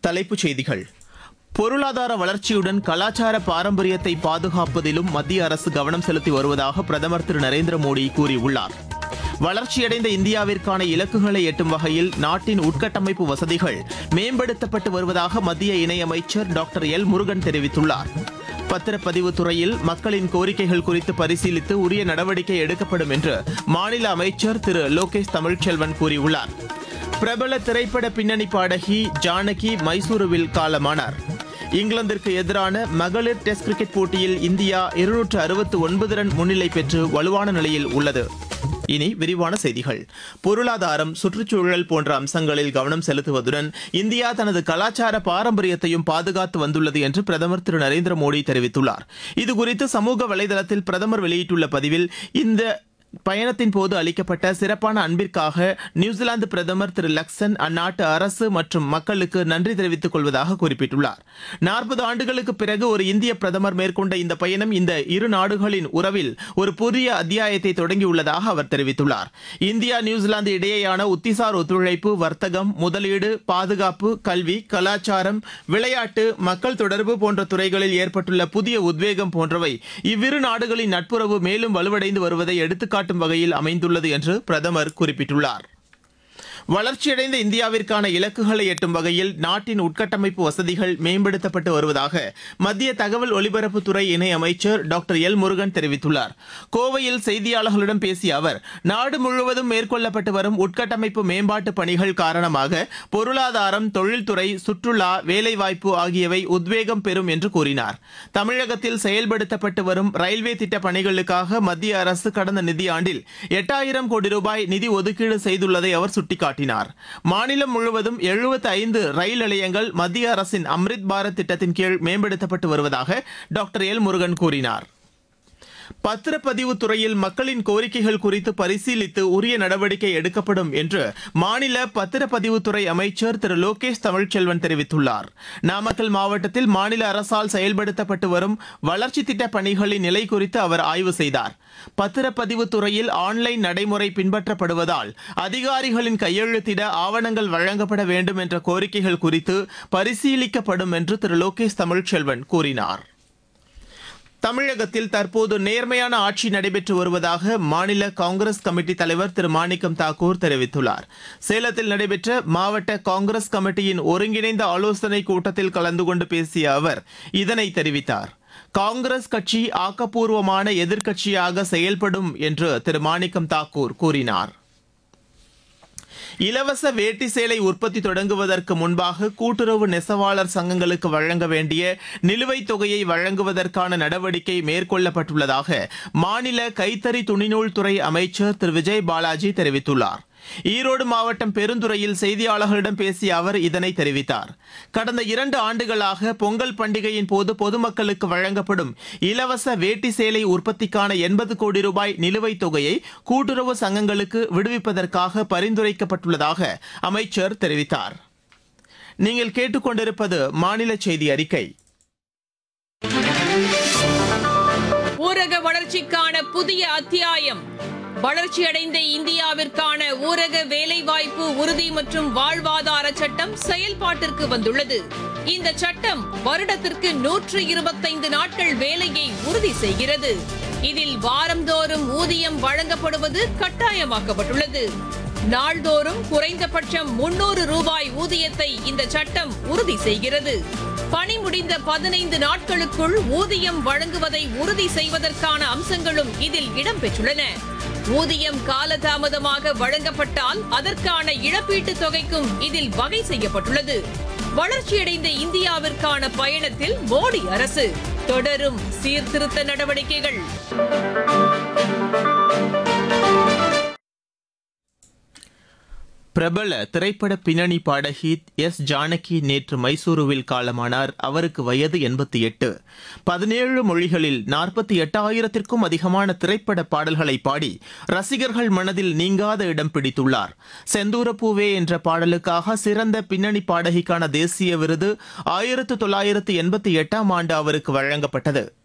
தலைப்புச் செய்திகள் பொருளாதார வளர்ச்சியுடன் கலாச்சார பாரம்பரியத்தை பாதுகாப்பதிலும் மத்திய அரசு கவனம் செலுத்தி வருவதாக பிரதமர் திரு நரேந்திர மோடி கூறியுள்ளார் வளர்ச்சியடைந்த இந்தியாவிற்கான இலக்குகளை எட்டும் வகையில் நாட்டின் உட்கட்டமைப்பு வசதிகள் மேம்படுத்தப்பட்டு வருவதாக மத்திய இணையமைச்சர் டாக்டர் எல் முருகன் தெரிவித்துள்ளார் பத்திரப்பதிவு துறையில் மக்களின் கோரிக்கைகள் குறித்து பரிசீலித்து உரிய நடவடிக்கை எடுக்கப்படும் என்று மாநில அமைச்சர் திரு லோகேஷ் தமிழ்ச்செல்வன் கூறியுள்ளார் பிரபல திரைப்பட பின்னணி பாடகி ஜானகி மைசூருவில் காலமானார் இங்கிலாந்திற்கு எதிரான மகளிர் டெஸ்ட் கிரிக்கெட் போட்டியில் இந்தியா இருநூற்று அறுபத்து ஒன்பது ரன் முன்னிலை பெற்று வலுவான நிலையில் உள்ளது இனி விரிவான செய்திகள் பொருளாதாரம் சுற்றுச்சூழல் போன்ற அம்சங்களில் கவனம் செலுத்துவதுடன் இந்தியா தனது கலாச்சார பாரம்பரியத்தையும் பாதுகாத்து வந்துள்ளது என்று பிரதமர் திரு நரேந்திர மோடி தெரிவித்துள்ளார் இதுகுறித்து சமூக வலைதளத்தில் பிரதமர் வெளியிட்டுள்ள பதிவில் இந்த பயணத்தின் போது அளிக்கப்பட்ட சிறப்பான அன்பிற்காக நியூசிலாந்து பிரதமர் திரு லக்சன் அந்நாட்டு அரசு மற்றும் மக்களுக்கு நன்றி தெரிவித்துக் கொள்வதாக குறிப்பிட்டுள்ளார் நாற்பது ஆண்டுகளுக்கு பிறகு ஒரு இந்திய பிரதமர் மேற்கொண்ட இந்த பயணம் இந்த இரு நாடுகளின் உறவில் ஒரு புதிய அத்தியாயத்தை தொடங்கியுள்ளதாக அவர் தெரிவித்துள்ளார் இந்தியா நியூசிலாந்து இடையேயான உத்திசார் ஒத்துழைப்பு வர்த்தகம் முதலீடு பாதுகாப்பு கல்வி கலாச்சாரம் விளையாட்டு மக்கள் தொடர்பு போன்ற துறைகளில் ஏற்பட்டுள்ள புதிய உத்வேகம் போன்றவை இவ்விரு நாடுகளின் நட்புறவு மேலும் வலுவடைந்து வருவதை எடுத்துக்காட்டும் வகையில் அமைந்துள்ளது என்று பிரதமர் குறிப்பிட்டுள்ளார் வளர்ச்சியடைந்த இந்தியாவிற்கான இலக்குகளை எட்டும் வகையில் நாட்டின் உட்கட்டமைப்பு வசதிகள் மேம்படுத்தப்பட்டு வருவதாக மத்திய தகவல் ஒலிபரப்புத்துறை இணை அமைச்சர் டாக்டர் எல் முருகன் தெரிவித்துள்ளார் கோவையில் செய்தியாளர்களிடம் பேசிய அவர் நாடு முழுவதும் மேற்கொள்ளப்பட்டு வரும் உட்கட்டமைப்பு மேம்பாட்டு பணிகள் காரணமாக பொருளாதாரம் தொழில்துறை சுற்றுலா வேலைவாய்ப்பு ஆகியவை உத்வேகம் பெறும் என்று கூறினார் தமிழகத்தில் செயல்படுத்தப்பட்டு வரும் ரயில்வே திட்ட பணிகளுக்காக மத்திய அரசு கடந்த நிதியாண்டில் எட்டாயிரம் கோடி ரூபாய் நிதி ஒதுக்கீடு செய்துள்ளதை அவர் சுட்டிக்காட்டினார் மாநிலம் முழுவதும் 75 ரயில் நிலையங்கள் மத்திய அரசின் அம்ரித் பாரத் திட்டத்தின் கீழ் மேம்படுத்தப்பட்டு வருவதாக டாக்டர் எல் முருகன் கூறினார் பத்திரப்பதிவு துறையில் மக்களின் கோரிக்கைகள் குறித்து பரிசீலித்து உரிய நடவடிக்கை எடுக்கப்படும் என்று மாநில பத்திரப்பதிவுத்துறை அமைச்சர் திரு லோகேஷ் தமிழ்ச்செல்வன் தெரிவித்துள்ளார் நாமக்கல் மாவட்டத்தில் மாநில அரசால் செயல்படுத்தப்பட்டு வரும் வளர்ச்சி திட்ட பணிகளின் நிலை குறித்து அவர் ஆய்வு செய்தார் பத்திரப்பதிவு துறையில் ஆன்லைன் நடைமுறை பின்பற்றப்படுவதால் அதிகாரிகளின் கையெழுத்திட ஆவணங்கள் வழங்கப்பட வேண்டும் என்ற கோரிக்கைகள் குறித்து பரிசீலிக்கப்படும் என்று திரு லோகேஷ் தமிழ்ச்செல்வன் கூறினார் தமிழகத்தில் தற்போது நேர்மையான ஆட்சி நடைபெற்று வருவதாக மாநில காங்கிரஸ் கமிட்டி தலைவர் திரு மாணிக்கம் தாக்கூர் தெரிவித்துள்ளார் சேலத்தில் நடைபெற்ற மாவட்ட காங்கிரஸ் கமிட்டியின் ஒருங்கிணைந்த ஆலோசனைக் கூட்டத்தில் கலந்து கொண்டு பேசிய அவர் இதனை தெரிவித்தார் காங்கிரஸ் கட்சி ஆக்கப்பூர்வமான எதிர்க்கட்சியாக செயல்படும் என்று திரு மாணிக்கம் தாக்கூர் கூறினார் இலவச வேட்டி சேலை உற்பத்தி தொடங்குவதற்கு முன்பாக கூட்டுறவு நெசவாளர் சங்கங்களுக்கு வழங்க வேண்டிய நிலுவைத் தொகையை வழங்குவதற்கான நடவடிக்கை மேற்கொள்ளப்பட்டுள்ளதாக மாநில கைத்தறி துணிநூல் துறை அமைச்சர் திரு விஜய் பாலாஜி தெரிவித்துள்ளார் ஈரோடு மாவட்டம் பெருந்துறையில் செய்தியாளர்களிடம் பேசிய அவர் இதனை தெரிவித்தார் கடந்த இரண்டு ஆண்டுகளாக பொங்கல் பண்டிகையின் போது பொதுமக்களுக்கு வழங்கப்படும் இலவச வேட்டி சேலை உற்பத்திக்கான எண்பது கோடி ரூபாய் நிலுவைத் தொகையை கூட்டுறவு சங்கங்களுக்கு விடுவிப்பதற்காக பரிந்துரைக்கப்பட்டுள்ளதாக அமைச்சர் தெரிவித்தார் நீங்கள் கேட்டுக்கொண்டிருப்பது மாநில செய்தி அறிக்கை ஊரக வளர்ச்சிக்கான புதிய அத்தியாயம் வளர்ச்சியடைந்த இந்தியாவிற்கான ஊரக வேலைவாய்ப்பு உறுதி மற்றும் வாழ்வாதார சட்டம் செயல்பாட்டிற்கு வந்துள்ளது இந்த சட்டம் வருடத்திற்கு நூற்று இருபத்தைந்து நாட்கள் வேலையை உறுதி செய்கிறது இதில் வாரந்தோறும் ஊதியம் வழங்கப்படுவது கட்டாயமாக்கப்பட்டுள்ளது நாள்தோறும் குறைந்தபட்சம் முன்னூறு ரூபாய் ஊதியத்தை இந்த சட்டம் உறுதி செய்கிறது பணி முடிந்த பதினைந்து நாட்களுக்குள் ஊதியம் வழங்குவதை உறுதி செய்வதற்கான அம்சங்களும் இதில் இடம்பெற்றுள்ளன ஊதியம் காலதாமதமாக வழங்கப்பட்டால் அதற்கான இழப்பீட்டுத் தொகைக்கும் இதில் வகை செய்யப்பட்டுள்ளது வளர்ச்சியடைந்த இந்தியாவிற்கான பயணத்தில் மோடி அரசு தொடரும் சீர்திருத்த நடவடிக்கைகள் பிரபல திரைப்பட பின்னணி பாடகி எஸ் ஜானகி நேற்று மைசூருவில் காலமானார் அவருக்கு வயது எண்பத்தி எட்டு பதினேழு மொழிகளில் நாற்பத்தி எட்டாயிரத்திற்கும் அதிகமான திரைப்பட பாடல்களை பாடி ரசிகர்கள் மனதில் நீங்காத இடம் பிடித்துள்ளார் செந்தூரப்பூவே என்ற பாடலுக்காக சிறந்த பின்னணி பாடகிக்கான தேசிய விருது ஆயிரத்து தொள்ளாயிரத்து எண்பத்தி எட்டாம் ஆண்டு அவருக்கு வழங்கப்பட்டது